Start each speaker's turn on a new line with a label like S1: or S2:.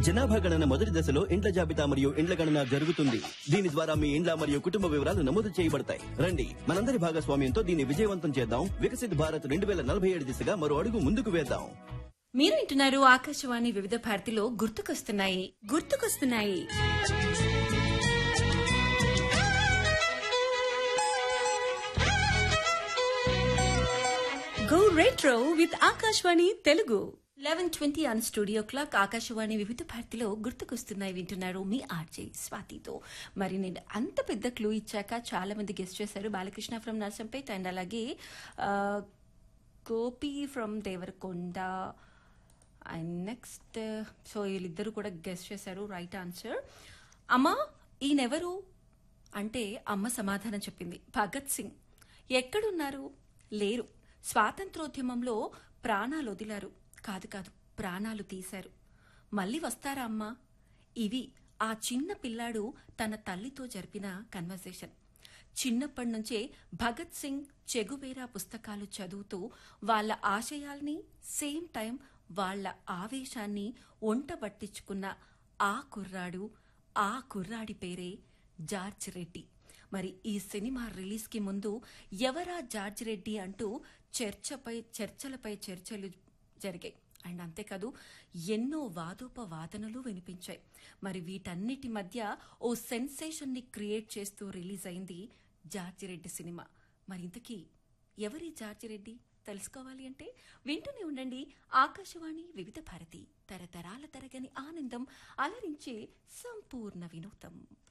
S1: జనాభా గణన మొదటి దశలో ఇండ్ల జాబితా మరియు ఇండ్ల గణన జరుగుతుంది దీని ద్వారా మీ ఇండ్ల మరియు కుటుంబ వివరాలు నమోదు చేయబడతాయి రండి మనందరి భాగస్వామ్యంతో దీన్ని విజయవంతం చేద్దాం వికసిత్ భారత్ రెండు వేల నలభై ఏడు దిశగా మరో అడుగు ముందుకు వేద్దాం
S2: మీరు వింటున్నారు ఆకాశవాణి వివిధ భారతిలో గుర్తుకొస్తున్నాయి గుర్తుకొస్తున్నాయి go retro with Akashvani Telugu eleven twenty on studio clock Akashvani వివిధ భారతిలో గుర్తుకొస్తున్నాయి వింటున్నారు మీ ఆర్జే స్వాతితో మరి నేను అంత పెద్ద క్లూ ఇచ్చాక చాలా మంది గెస్ట్ చేశారు బాలకృష్ణ ఫ్రమ్ నర్సంపేట్ అండ్ అలాగే ఆ, Gopi from Devarakonda and next so వీళ్ళిద్దరూ కూడా గెస్ట్ చేశారు రైట్ ఆన్సర్ అమ్మా ఈయనెవరు అంటే అమ్మ సమాధానం చెప్పింది భగత్ సింగ్ ఎక్కడున్నారు లేరు స్వాతంత్రోద్యమంలో ప్రాణాలు వదిలారు కాదు కాదు ప్రాణాలు తీశారు మళ్ళీ వస్తారా అమ్మా ఇవి ఆ చిన్న పిల్లాడు తన తల్లితో జరిపిన కన్వర్సేషన్ చిన్నప్పటి నుంచే భగత్ సింగ్ చెగువేరా పుస్తకాలు చదువుతూ వాళ్ళ ఆశయాల్ని సేమ్ టైం వాళ్ళ ఆవేశాన్ని ఒంట పట్టించుకున్న ఆ కుర్రాడు ఆ కుర్రాడి పేరే జార్జ్ రెడ్డి మరి ఈ సినిమా రిలీజ్ కి ముందు ఎవరా జార్జ్ రెడ్డి అంటూ చర్చపై చర్చలపై చర్చలు జరిగాయి అండ్ అంతేకాదు ఎన్నో వాదోపవాదనలు వినిపించాయి మరి వీటన్నిటి మధ్య ఓ సెన్సేషన్ ని క్రియేట్ చేస్తూ రిలీజ్ అయింది జార్జి రెడ్డి సినిమా మరి ఇంతకీ ఎవరి జార్జి రెడ్డి తెలుసుకోవాలి అంటే వింటూనే ఉండండి ఆకాశవాణి వివిధ భారతి తరతరాల తరగని ఆనందం అలరించే సంపూర్ణ వినోదం